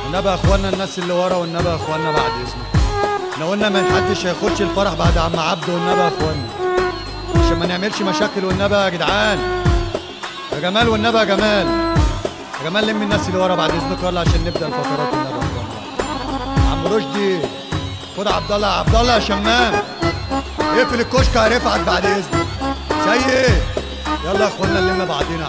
والنبي يا اخوانا الناس اللي ورا والنبي يا اخوانا بعد اذنك احنا قلنا ما حدش هيخش الفرح بعد عم عبده والنبي يا اخوانا عشان ما نعملش مشاكل والنبي يا جدعان يا جمال والنبي يا جمال يا جمال لم الناس اللي ورا بعد اذنك يلا عشان نبدا الفقرات والنبي يا اخوانا عم رشدي خد عبد الله عبد الله يا شمام اقفل الكشك يا رفعت بعد اذنك سيد يلا يا اخوانا نلم بعضينا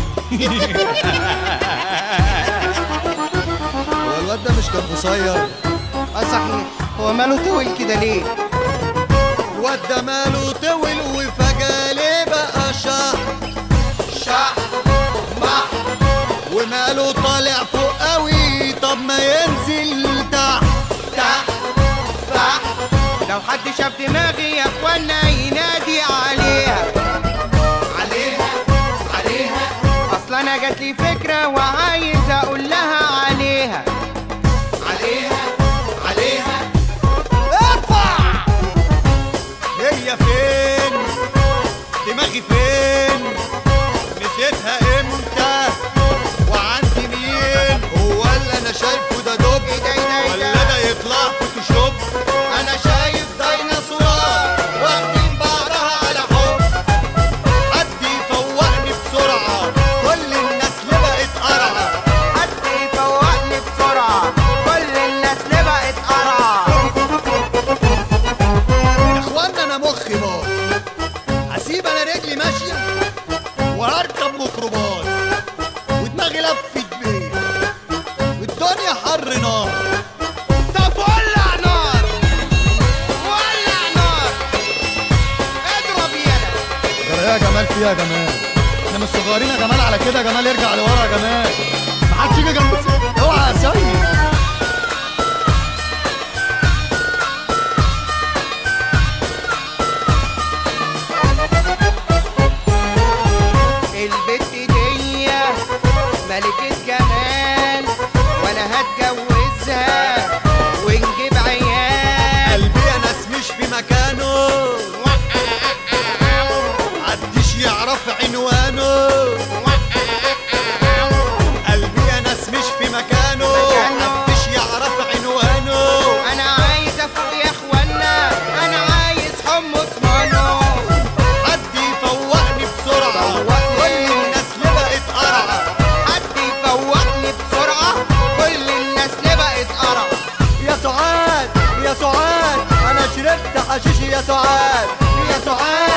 هو الواد ده مش كان قصير اه صحيح هو ماله طول كده ليه الواد ده ماله طول وفجأة ليه بقى شح شح مح وماله طالع فوق قوي طب ما ينزل تحت تحت تحت لو حد شاف دماغي يا اخوانا ينادي عليها عليها عليها اصل انا جات لي فكره وعايز اقول لها عليها عليها عليها ارفع هي فين دماغي فين نسيتها امتى وعندي مين هو اللي انا شايفه ده دب إيه ده، إيه ده، إيه ولا ده؟ ده يطلع فوتوشوب انا شايف ديناصورات واخدين بعضها على حب حد يفوقني بسرعه كل الناس اللي بقت قرعه حد يفوقني بسرعه كل الناس اللي بقت قرعه يا اخوانا انا مخي باظ هسيب انا رجلي ماشيه وهركب ميكروباص ودماغي لفت بيه والدنيا حر نار طب ولع نار ولع نار اضرب يلا يا جمال فيها يا جمال احنا مش صغيرين يا جمال على كده يا جمال ارجع لورا يا جمال محدش يجي جنب الس- اوعى يا سيد البت دي ملكة جمال وانا هتجوزها ونجيب عيال قلبي يا ناس مش في مكانه محدش يعرف عنوانه قلبي يا ناس مش في مكانه محدش يعرف عنوانه انا عايز افوق يا اخوانا انا عايز حمص مانو حد يفوقني بسرعة فوقني. كل الناس اللي بقت قرعة حد يفوقني بسرعة كل الناس اللي بقت قرع يا سعاد يا سعاد انا شربت حشيش يا سعاد يا سعاد